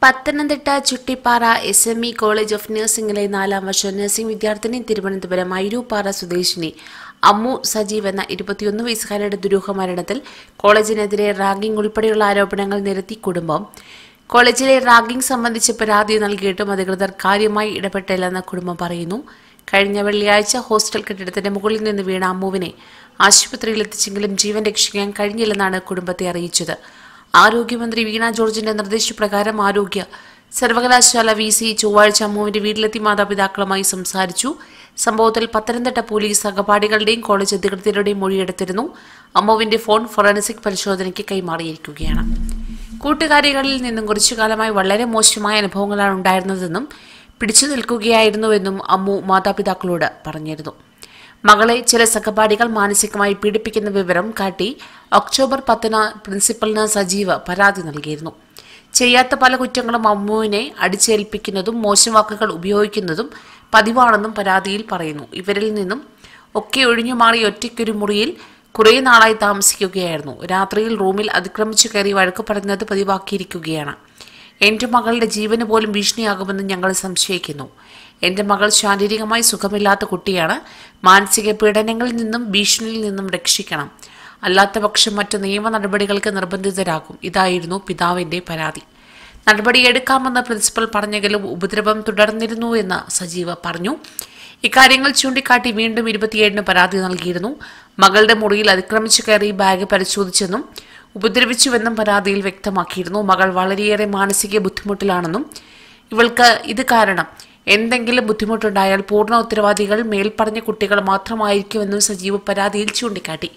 Pathanamthitta Chuttipara S M E college of നഴ്സിംഗിലെ നാലാം വർഷ നഴ്സിംഗ് വിദ്യാർത്ഥിനി തിരുവനന്തപുരം അയിരൂപ്പാറ സ്വദേശിനി അമ്മു സജീവ് എന്ന ഇരുപത്തിയൊന്ന് വയസ്സുകാരുടെ ദുരൂഹ മരണത്തിൽ കോളേജിനെതിരെ റാഗിംഗ് ഉൾപ്പെടെയുള്ള ആരോപണങ്ങൾ നിരത്തി കുടുംബം കോളേജിലെ റാഗിംഗ് സംബന്ധിച്ച് പരാതി നൽകിയിട്ടും അധികൃതർ കാര്യമായി ഇടപെട്ടില്ലെന്ന് കുടുംബം പറയുന്നു കഴിഞ്ഞ വെള്ളിയാഴ്ച ഹോസ്റ്റൽ കെട്ടിടത്തിന്റെ മുകളിൽ നിന്ന് വീണ അമ്മുവിനെ ആശുപത്രിയിൽ എത്തിച്ചെങ്കിലും ജീവൻ രക്ഷിക്കാൻ കഴിഞ്ഞില്ലെന്നാണ് കുടുംബത്തെ അറിയിച്ചത് ആരോഗ്യമന്ത്രി വീണ ജോർജിന്റെ നിർദ്ദേശപ്രകാരം ആരോഗ്യ സർവകലാശാല വി സി ചൊവ്വാഴ്ച അമ്മുവിന്റെ വീട്ടിലെത്തി മാതാപിതാക്കളുമായി സംസാരിച്ചു സംഭവത്തിൽ പത്തനംതിട്ട പോലീസ് സഹപാഠികളുടെയും കോളേജ് അധികൃതരുടെയും മൊഴിയെടുത്തിരുന്നു അമ്മുവിന്റെ ഫോൺ ഫോറൻസിക് പരിശോധനയ്ക്ക് കൈമാറിയിരിക്കുകയാണ് കൂട്ടുകാരികളിൽ നിന്നും കുറച്ചു കാലമായി വളരെ മോശമായ അനുഭവങ്ങളാണ് ഉണ്ടായിരുന്നതെന്നും പിടിച്ചു നിൽക്കുകയായിരുന്നുവെന്നും അമ്മു മാതാപിതാക്കളോട് പറഞ്ഞിരുന്നു മകളെ ചില സഹപാഠികൾ മാനസികമായി പീഡിപ്പിക്കുന്ന വിവരം കാട്ടി ഒക്ടോബർ പത്തിന് പ്രിൻസിപ്പലിന് സജീവ് പരാതി നൽകിയിരുന്നു ചെയ്യാത്ത പല കുറ്റങ്ങളും അമ്മുവിനെ അടിച്ചേൽപ്പിക്കുന്നതും മോശം വാക്കുകൾ ഉപയോഗിക്കുന്നതും പതിവാണെന്നും പരാതിയിൽ പറയുന്നു ഇവരിൽ നിന്നും ഒക്കെ ഒഴിഞ്ഞു മാറി ഒറ്റയ്ക്കൊരു മുറിയിൽ കുറേ നാളായി താമസിക്കുകയായിരുന്നു രാത്രിയിൽ റൂമിൽ അതിക്രമിച്ചു കയറി വഴക്ക് പറയുന്നത് പതിവാക്കിയിരിക്കുകയാണ് എന്റെ മകളുടെ ജീവന് പോലും ഭീഷണിയാകുമെന്ന് ഞങ്ങൾ സംശയിക്കുന്നു എന്റെ മകൾ ശാരീരികമായി സുഖമില്ലാത്ത കുട്ടിയാണ് മാനസിക പീഡനങ്ങളിൽ നിന്നും ഭീഷണിയിൽ നിന്നും രക്ഷിക്കണം അല്ലാത്ത പക്ഷം മറ്റ് നിയമ നടപടികൾക്ക് നിർബന്ധിതരാകും ഇതായിരുന്നു പിതാവിന്റെ പരാതി നടപടിയെടുക്കാമെന്ന് പ്രിൻസിപ്പൽ പറഞ്ഞെങ്കിലും ഉപദ്രവം തുടർന്നിരുന്നു എന്ന് സജീവ പറഞ്ഞു ഇക്കാര്യങ്ങൾ ചൂണ്ടിക്കാട്ടി വീണ്ടും ഇരുപത്തിയേഴിന് പരാതി നൽകിയിരുന്നു മകളുടെ മുറിയിൽ അതിക്രമിച്ചു കയറി ബാഗ് പരിശോധിച്ചെന്നും ഉപദ്രവിച്ചുവെന്നും പരാതിയിൽ വ്യക്തമാക്കിയിരുന്നു മകൾ വളരെയേറെ മാനസിക ബുദ്ധിമുട്ടിലാണെന്നും ഇവൾക്ക് ഇത് കാരണം എന്തെങ്കിലും ബുദ്ധിമുട്ടുണ്ടായാൽ പൂർണ്ണ ഉത്തരവാദികൾ മേൽപ്പറഞ്ഞ കുട്ടികൾ മാത്രമായിരിക്കുമെന്നും സജീവ് പരാതിയിൽ ചൂണ്ടിക്കാട്ടി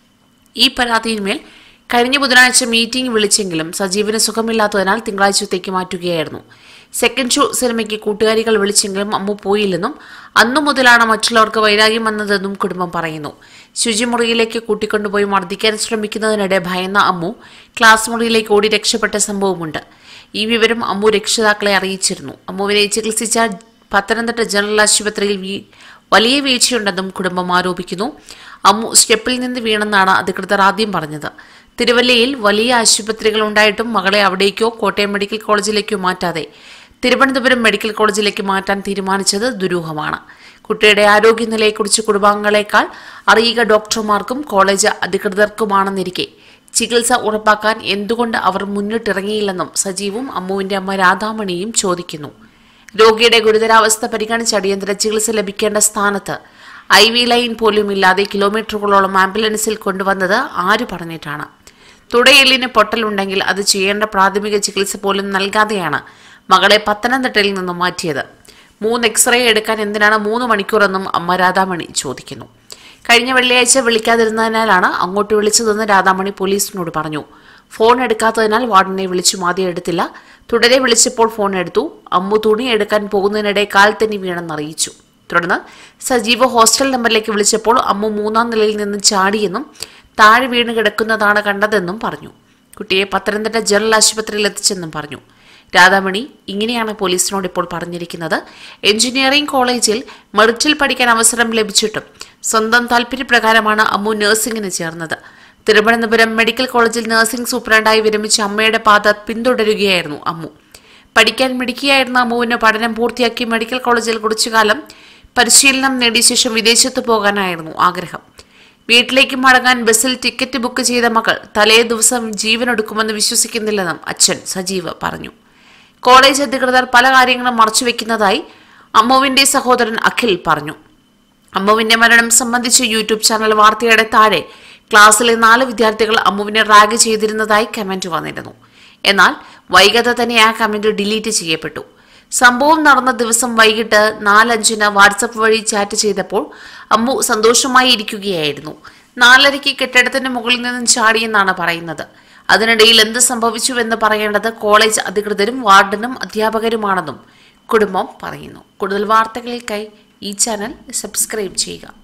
ഈ പരാതിയിന്മേൽ കഴിഞ്ഞ ബുധനാഴ്ച മീറ്റിംഗ് വിളിച്ചെങ്കിലും സജീവിന് സുഖമില്ലാത്തതിനാൽ തിങ്കളാഴ്ചത്തേക്ക് മാറ്റുകയായിരുന്നു സെക്കൻഡ് ഷോ സിനിമയ്ക്ക് കൂട്ടുകാരികൾ വിളിച്ചെങ്കിലും അമ്മു പോയില്ലെന്നും അന്നു മുതലാണ് മറ്റുള്ളവർക്ക് വൈരാഗ്യം വന്നതെന്നും കുടുംബം പറയുന്നു ശുചിമുറിയിലേക്ക് കൂട്ടിക്കൊണ്ടുപോയി മർദ്ദിക്കാൻ ശ്രമിക്കുന്നതിനിടെ ഭയന്ന അമ്മു ക്ലാസ് മുറിയിലേക്ക് ഓടി രക്ഷപ്പെട്ട സംഭവമുണ്ട് ഈ വിവരം അമ്മു രക്ഷിതാക്കളെ അറിയിച്ചിരുന്നു അമ്മുവിനെ ചികിത്സിച്ച പത്തനംതിട്ട ജനറൽ ആശുപത്രിയിൽ വീ- വലിയ വീഴ്ചയുണ്ടെന്നും കുടുംബം ആരോപിക്കുന്നു അമ്മു സ്റ്റെപ്പിൽ നിന്ന് വീണെന്നാണ് അധികൃതർ ആദ്യം പറഞ്ഞത് തിരുവല്ലയിൽ വലിയ ആശുപത്രികൾ ഉണ്ടായിട്ടും മകളെ അവിടേക്കോ കോട്ടയം മെഡിക്കൽ കോളേജിലേക്കോ മാറ്റാതെ തിരുവനന്തപുരം മെഡിക്കൽ കോളേജിലേക്ക് മാറ്റാൻ തീരുമാനിച്ചത് ദുരൂഹമാണ് കുട്ടിയുടെ ആരോഗ്യനിലയെക്കുറിച്ച് കുടുംബാംഗങ്ങളെക്കാൾ അറിയുക ഡോക്ടർമാർക്കും കോളേജ് അധികൃതർക്കുമാണെന്നിരിക്കെ ചികിത്സ ഉറപ്പാക്കാൻ എന്തുകൊണ്ട് അവർ മുന്നിട്ടിറങ്ങിയില്ലെന്നും സജീവും അമ്മുവിന്റെ അമ്മ രാധാമണിയും ചോദിക്കുന്നു രോഗിയുടെ ഗുരുതരാവസ്ഥ പരിഗണിച്ച് അടിയന്തര ചികിത്സ ലഭിക്കേണ്ട സ്ഥാനത്ത് ഐ വി ലൈൻ പോലും ഇല്ലാതെ കിലോമീറ്ററുകളോളം ആംബുലൻസിൽ കൊണ്ടുവന്നത് ആര് പറഞ്ഞിട്ടാണ് തുടയെല്ലിന് പൊട്ടലുണ്ടെങ്കിൽ അത് ചെയ്യേണ്ട പ്രാഥമിക ചികിത്സ പോലും നൽകാതെയാണ് മകളെ പത്തനംതിട്ടയിൽ നിന്നും മാറ്റിയത് മൂന്ന് എക്സ്റേ എടുക്കാൻ എന്തിനാണ് മൂന്ന് മണിക്കൂറെന്നും അമ്മ രാധാമണി ചോദിക്കുന്നു കഴിഞ്ഞ വെള്ളിയാഴ്ച വിളിക്കാതിരുന്നതിനാലാണ് അങ്ങോട്ട് വിളിച്ചതെന്ന് രാധാമണി പോലീസിനോട് പറഞ്ഞു ഫോൺ എടുക്കാത്തതിനാൽ വാർഡനെ വിളിച്ചു ആദ്യം എടുത്തില്ല തുടരെ വിളിച്ചപ്പോൾ ഫോൺ എടുത്തു അമ്മു തുണി എടുക്കാൻ പോകുന്നതിനിടെ കാൽ തന്നെ വീണെന്ന് അറിയിച്ചു തുടർന്ന് സജീവ ഹോസ്റ്റൽ നമ്പറിലേക്ക് വിളിച്ചപ്പോൾ അമ്മു മൂന്നാം നിലയിൽ നിന്ന് ചാടിയെന്നും താഴെ വീണ് കിടക്കുന്നതാണ് കണ്ടതെന്നും പറഞ്ഞു കുട്ടിയെ പത്തനംതിട്ട ജനറൽ ആശുപത്രിയിൽ എത്തിച്ചെന്നും പറഞ്ഞു രാധാമണി ഇങ്ങനെയാണ് പോലീസിനോട് ഇപ്പോൾ പറഞ്ഞിരിക്കുന്നത് എഞ്ചിനീയറിംഗ് കോളേജിൽ മെറിറ്റിൽ പഠിക്കാൻ അവസരം ലഭിച്ചിട്ടും സ്വന്തം താല്പര്യപ്രകാരമാണ് അമ്മു നഴ്സിംഗിന് ചേർന്നത് തിരുവനന്തപുരം മെഡിക്കൽ കോളേജിൽ നഴ്സിംഗ് സൂപ്രണ്ടായി വിരമിച്ച അമ്മയുടെ പാത പിന്തുടരുകയായിരുന്നു അമ്മു പഠിക്കാൻ മിടുക്കിയായിരുന്ന അമ്മുവിന് പഠനം പൂർത്തിയാക്കി മെഡിക്കൽ കോളേജിൽ കുറച്ചുകാലം പരിശീലനം നേടിയ ശേഷം വിദേശത്ത് പോകാനായിരുന്നു ആഗ്രഹം വീട്ടിലേക്ക് മടങ്ങാൻ ബസ്സിൽ ടിക്കറ്റ് ബുക്ക് ചെയ്ത മകൾ തലേ ദിവസം ജീവനൊടുക്കുമെന്ന് വിശ്വസിക്കുന്നില്ലെന്നും അച്ഛൻ സജീവ് പറഞ്ഞു കോളേജ് അധികൃതർ പല കാര്യങ്ങളും മറച്ചുവെക്കുന്നതായി അമ്മുവിന്റെ സഹോദരൻ അഖിൽ പറഞ്ഞു അമ്മുവിന്റെ മരണം സംബന്ധിച്ച് യൂട്യൂബ് ചാനൽ വാർത്തയുടെ താഴെ ക്ലാസ്സിലെ നാല് വിദ്യാർത്ഥികൾ അമ്മുവിനെ റാഗ് ചെയ്തിരുന്നതായി കമന്റ് വന്നിരുന്നു എന്നാൽ വൈകാതെ തന്നെ ആ കമന്റ് ഡിലീറ്റ് ചെയ്യപ്പെട്ടു സംഭവം നടന്ന ദിവസം വൈകിട്ട് നാലഞ്ചിന് വാട്സപ്പ് വഴി ചാറ്റ് ചെയ്തപ്പോൾ അമ്മു സന്തോഷമായി ഇരിക്കുകയായിരുന്നു നാലരയ്ക്ക് കെട്ടിടത്തിന് മുകളിൽ നിന്നും ചാടിയെന്നാണ് പറയുന്നത് അതിനിടയിൽ എന്ത് സംഭവിച്ചുവെന്ന് പറയേണ്ടത് കോളേജ് അധികൃതരും വാർഡനും അധ്യാപകരുമാണെന്നും കുടുംബം പറയുന്നു കൂടുതൽ വാർത്തകൾക്കായി ഈ ചാനൽ സബ്സ്ക്രൈബ് ചെയ്യുക